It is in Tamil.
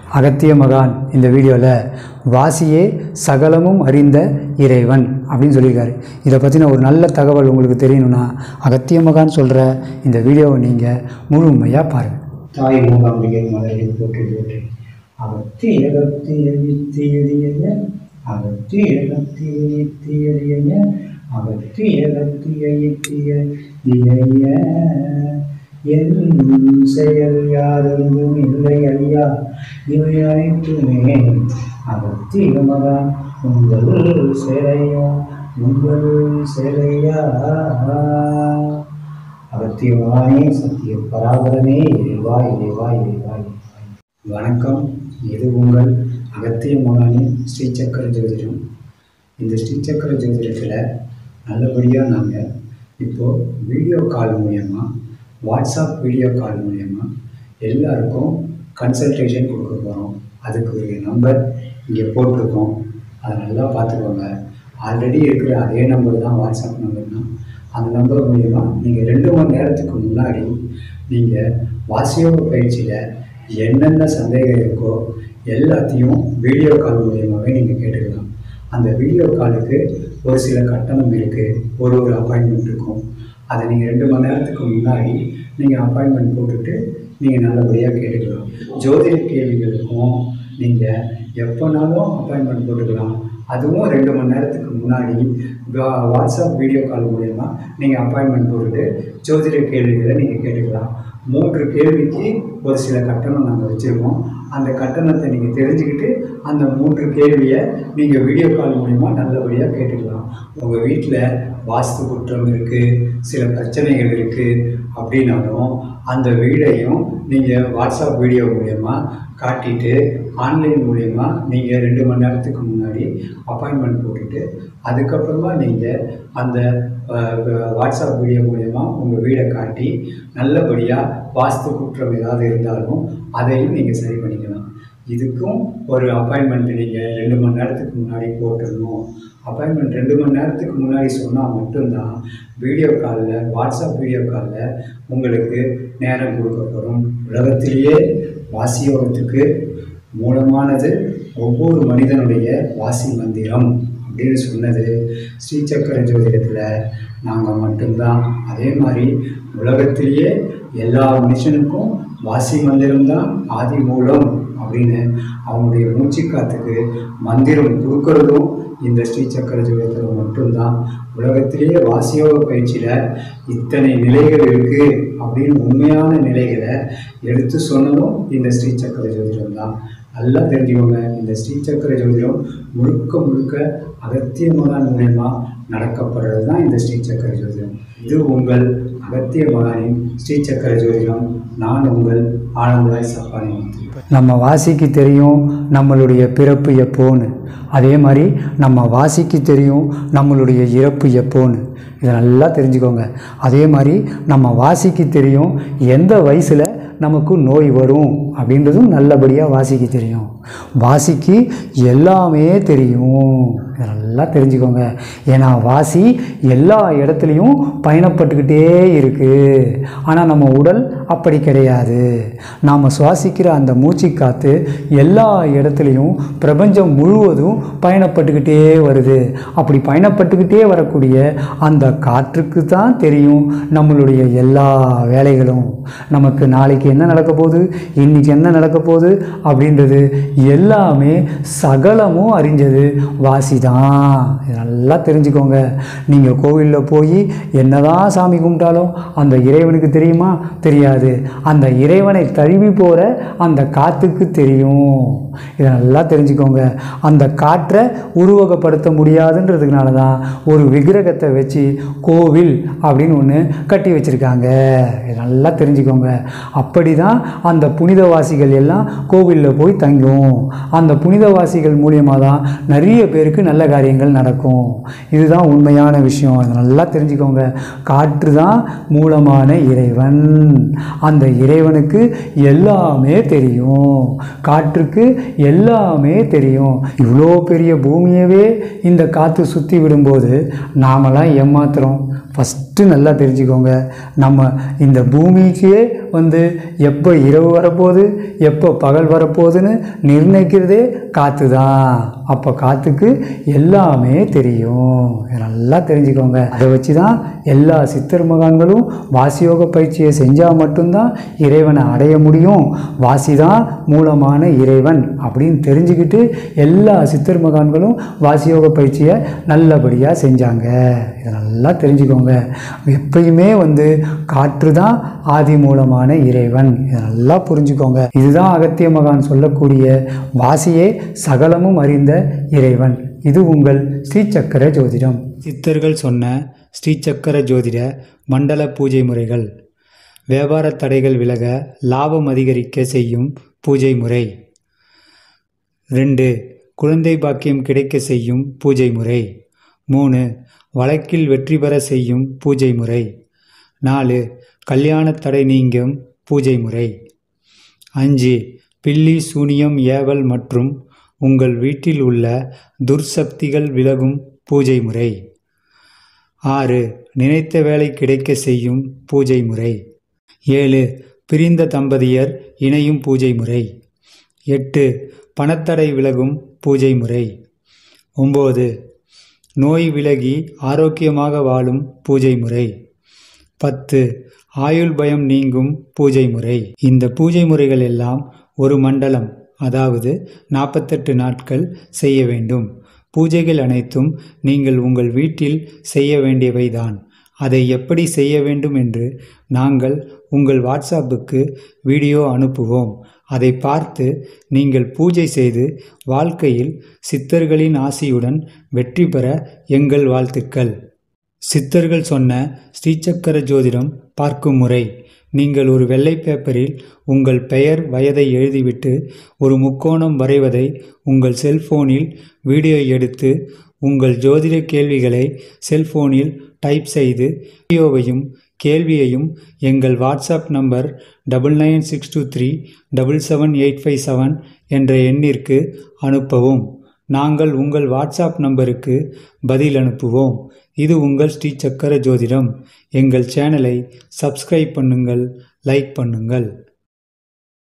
அகத்திய மகான் இந்த வீடியோவில் வாசியே சகலமும் அறிந்த இறைவன் அப்படின்னு சொல்லியிருக்காரு இதை பற்றின ஒரு நல்ல தகவல் உங்களுக்கு தெரியணும்னா அகத்திய மகான் சொல்கிற இந்த வீடியோவை நீங்கள் முழுமையாக பாருங்கள் தாய் மூகாம்பிகை மலரில் போற்றி போற்றி அகத்தி அகத்தி அழித்தி எளிய அகத்தி அகத்தி அழித்தி எளிய அகத்தி அகத்தி அழித்திய இளைய என் செயல் யாரெங்கும் இல்லை ஐயா இவை அனைத்துமே அகத்திய மகன் உங்கள் சிலையா உங்கள் சிலையா அகத்தியவானே சத்திய பராபரமே இறைவா இறைவா இறைவா இறைவா வணக்கம் இது உங்கள் அகத்திய மகானின் ஸ்ரீ சக்கர ஜோதிடம் இந்த ஸ்ரீ சக்கர ஜோதிடத்தில் நல்லபடியாக நாங்கள் இப்போது வீடியோ கால் மூலயமா வாட்ஸ்அப் வீடியோ கால் மூலயமா எல்லாருக்கும் கன்சல்டேஷன் கொடுக்க போகிறோம் அதுக்கு ஒரு நம்பர் இங்கே போட்டிருக்கோம் அதை நல்லா பார்த்துக்கோங்க ஆல்ரெடி இருக்கிற அதே நம்பர் தான் வாட்ஸ்அப் நம்பர் தான் அந்த நம்பர் மூலிமா நீங்கள் ரெண்டு மணி நேரத்துக்கு முன்னாடி நீங்கள் வாசியோக பயிற்சியில் என்னென்ன சந்தேகம் இருக்கோ எல்லாத்தையும் வீடியோ கால் மூலியமாகவே நீங்கள் கேட்டுக்கலாம் அந்த வீடியோ காலுக்கு ஒரு சில கட்டணம் இருக்குது ஒரு ஒரு அப்பாயின்மெண்ட் இருக்கும் அதை நீங்கள் ரெண்டு மணி நேரத்துக்கு முன்னாடி நீங்கள் அப்பாயின்மெண்ட் போட்டுட்டு நீங்கள் நல்லபடியாக கேட்டுக்கலாம் ஜோதிட கேள்விகளுக்கும் நீங்கள் எப்போனாலும் அப்பாயின்மெண்ட் போட்டுக்கலாம் அதுவும் ரெண்டு மணி நேரத்துக்கு முன்னாடி வா- வாட்ஸ்அப் வீடியோ கால் மூலயமா நீங்கள் அப்பாயின்மெண்ட் போட்டுட்டு ஜோதிட கேள்விகளை நீங்கள் கேட்டுக்கலாம் மூன்று கேள்விக்கு ஒரு சில கட்டணம் நாங்கள் வச்சுருக்கோம் அந்த கட்டணத்தை நீங்கள் தெரிஞ்சுக்கிட்டு அந்த மூன்று கேள்வியை நீங்கள் வீடியோ கால் மூலிமா நல்லபடியாக கேட்டுக்கலாம் உங்கள் வீட்டில் வாஸ்து குற்றம் இருக்குது சில பிரச்சனைகள் இருக்குது அப்படின்னாலும் அந்த வீடையும் நீங்கள் வாட்ஸ்அப் வீடியோ மூலயமா காட்டிட்டு ஆன்லைன் மூலயமா நீங்கள் ரெண்டு மணி நேரத்துக்கு முன்னாடி அப்பாயின்மெண்ட் போட்டுட்டு அதுக்கப்புறமா நீங்கள் அந்த அஹ், வாட்ஸ்அப் வீடியோ மூலயமா உங்கள் வீடை காட்டி நல்லபடியாக வாஸ்து குற்றம் ஏதாவது இருந்தாலும் அதையும் நீங்கள் சரி பண்ணிக்கலாம் இதுக்கும் ஒரு அப்பாயின்மெண்ட் நீங்கள் ரெண்டு மணி நேரத்துக்கு முன்னாடி போட்டுடணும் அப்பாயின்மெண்ட் ரெண்டு மணி நேரத்துக்கு முன்னாடி சொன்னால் மட்டும்தான் வீடியோ காலில் வாட்ஸ்அப் வீடியோ காலில் உங்களுக்கு நேரம் கொடுக்கப்படும் உலகத்திலேயே வாசியோகத்துக்கு மூலமானது ஒவ்வொரு மனிதனுடைய வாசி மந்திரம் அப்படின்னு சொன்னது ஸ்ரீசக்கர ஜோதிடத்தில் நாங்கள் மட்டும்தான் அதே மாதிரி உலகத்திலேயே எல்லா மனுஷனுக்கும் வாசி மந்திரம்தான் ஆதி மூலம் அப்படின்னு அவங்களுடைய மூச்சுக்காத்துக்கு மந்திரம் கொடுக்கறதும் இந்த ஸ்ரீசக்கர ஜோதிடத்தில் மட்டும்தான் உலகத்திலேயே வாசியோக பயிற்சியில் இத்தனை நிலைகள் இருக்குது அப்படின்னு உண்மையான நிலைகளை எடுத்து சொன்னதும் இந்த ஸ்ரீசக்கர ஜோதிடம் தான் நல்லா தெரிஞ்சுக்கோங்க இந்த ஸ்ரீசக்கர ஜோதிடம் முழுக்க முழுக்க அகத்திய மகான் மூலயமா நடக்கப்படுறது தான் இந்த ஸ்ரீசக்கர ஜோதிடம் இது உங்கள் அகத்திய மகானின் ஸ்ரீசக்கர ஜோதிடம் நான் உங்கள் ஆனந்தராய் சப்பானி நம்ம வாசிக்கு தெரியும் நம்மளுடைய பிறப்பு எப்போன்னு அதே மாதிரி நம்ம வாசிக்கு தெரியும் நம்மளுடைய இறப்பு எப்போன்னு இதை நல்லா தெரிஞ்சுக்கோங்க அதே மாதிரி நம்ம வாசிக்கு தெரியும் எந்த வயசில் நமக்கு நோய் வரும் அப்படின்றதும் நல்லபடியாக வாசிக்கு தெரியும் வாசிக்கு எல்லாமே தெரியும் இதை நல்லா தெரிஞ்சுக்கோங்க ஏன்னா வாசி எல்லா இடத்துலையும் பயணப்பட்டுக்கிட்டே இருக்குது ஆனால் நம்ம உடல் அப்படி கிடையாது நாம் சுவாசிக்கிற அந்த மூச்சு காற்று எல்லா இடத்துலையும் பிரபஞ்சம் முழுவதும் பயணப்பட்டுக்கிட்டே வருது அப்படி பயணப்பட்டுக்கிட்டே வரக்கூடிய அந்த காற்றுக்கு தான் தெரியும் நம்மளுடைய எல்லா வேலைகளும் நமக்கு நாளைக்கு என்ன நடக்க போகுது இன்னைக்கு என்ன நடக்க போகுது அப்படின்றது எல்லாமே சகலமும் அறிஞ்சது வாசி தான் இதை நல்லா தெரிஞ்சுக்கோங்க நீங்கள் கோவிலில் போய் என்னதான் சாமி கும்பிட்டாலும் அந்த இறைவனுக்கு தெரியுமா தெரியாது அந்த இறைவனை தழுவி போகிற அந்த காற்றுக்கு தெரியும் இதை நல்லா தெரிஞ்சுக்கோங்க அந்த காற்றை உருவகப்படுத்த முடியாதுன்றதுனால தான் ஒரு விக்கிரகத்தை வச்சு கோவில் அப்படின்னு ஒன்று கட்டி வச்சுருக்காங்க இதை நல்லா தெரிஞ்சுக்கோங்க அப்படி தான் அந்த புனிதவாசிகள் எல்லாம் கோவிலில் போய் தங்கும் அந்த புனிதவாசிகள் மூலியமாக தான் நிறைய பேருக்கு நல்ல காரியங்கள் நடக்கும் இதுதான் உண்மையான விஷயம் இதை நல்லா தெரிஞ்சுக்கோங்க காற்று தான் மூலமான இறைவன் அந்த இறைவனுக்கு எல்லாமே தெரியும் காற்றுக்கு எல்லாமே தெரியும் இவ்வளோ பெரிய பூமியவே இந்த காற்று சுற்றி விடும்போது நாமெல்லாம் ஏமாத்துறோம் ஃபஸ்ட் ஃபஸ்ட்டு நல்லா தெரிஞ்சுக்கோங்க நம்ம இந்த பூமிக்கே வந்து எப்போ இரவு வரப்போகுது எப்போ பகல் வரப்போகுதுன்னு நிர்ணயிக்கிறதே காற்று தான் அப்போ காற்றுக்கு எல்லாமே தெரியும் இதை நல்லா தெரிஞ்சுக்கோங்க அதை வச்சு தான் எல்லா சித்தர் மகான்களும் வாசியோக பயிற்சியை செஞ்சால் மட்டும்தான் இறைவனை அடைய முடியும் வாசி தான் மூலமான இறைவன் அப்படின்னு தெரிஞ்சுக்கிட்டு எல்லா சித்தர் மகான்களும் வாசியோக பயிற்சியை நல்லபடியாக செஞ்சாங்க இதை நல்லா தெரிஞ்சுக்கோங்க எப்பயுமே வந்து காற்று தான் ஆதி மூலமான இறைவன் இதை நல்லா புரிஞ்சுக்கோங்க இதுதான் அகத்திய மகான் சொல்லக்கூடிய வாசியே சகலமும் அறிந்த இறைவன் இது உங்கள் ஸ்ரீசக்கர ஜோதிடம் சித்தர்கள் சொன்ன ஸ்ரீசக்கர ஜோதிட மண்டல பூஜை முறைகள் வியாபார தடைகள் விலக லாபம் அதிகரிக்க செய்யும் பூஜை முறை ரெண்டு குழந்தை பாக்கியம் கிடைக்க செய்யும் பூஜை முறை மூணு வழக்கில் வெற்றி பெற செய்யும் பூஜை முறை நாலு கல்யாண தடை நீங்கும் பூஜை முறை அஞ்சு பில்லி சூனியம் ஏவல் மற்றும் உங்கள் வீட்டில் உள்ள துர்சக்திகள் விலகும் பூஜை முறை ஆறு நினைத்த வேலை கிடைக்க செய்யும் பூஜை முறை ஏழு பிரிந்த தம்பதியர் இணையும் பூஜை முறை எட்டு பணத்தடை விலகும் பூஜை முறை ஒம்பது நோய் விலகி ஆரோக்கியமாக வாழும் பூஜை முறை பத்து ஆயுள் பயம் நீங்கும் பூஜை முறை இந்த பூஜை முறைகள் எல்லாம் ஒரு மண்டலம் அதாவது நாற்பத்தெட்டு நாட்கள் செய்ய வேண்டும் பூஜைகள் அனைத்தும் நீங்கள் உங்கள் வீட்டில் செய்ய வேண்டியவைதான் அதை எப்படி செய்ய வேண்டும் என்று நாங்கள் உங்கள் வாட்ஸ்அப்புக்கு வீடியோ அனுப்புவோம் அதை பார்த்து நீங்கள் பூஜை செய்து வாழ்க்கையில் சித்தர்களின் ஆசியுடன் வெற்றி பெற எங்கள் வாழ்த்துக்கள் சித்தர்கள் சொன்ன ஸ்ரீசக்கர ஜோதிடம் பார்க்கும் முறை நீங்கள் ஒரு வெள்ளை பேப்பரில் உங்கள் பெயர் வயதை எழுதிவிட்டு ஒரு முக்கோணம் வரைவதை உங்கள் செல்போனில் வீடியோ எடுத்து உங்கள் ஜோதிட கேள்விகளை செல்போனில் டைப் செய்து வீடியோவையும் கேள்வியையும் எங்கள் WhatsApp number double nine six two three double seven eight five seven என்ற எண்ணிற்கு அனுப்பவும் நாங்கள் உங்கள் வாட்ஸ்அப் நம்பருக்கு பதில் அனுப்புவோம் இது உங்கள் ஸ்ரீ சக்கர ஜோதிடம் எங்கள் சேனலை சப்ஸ்கிரைப் பண்ணுங்கள் லைக் பண்ணுங்கள்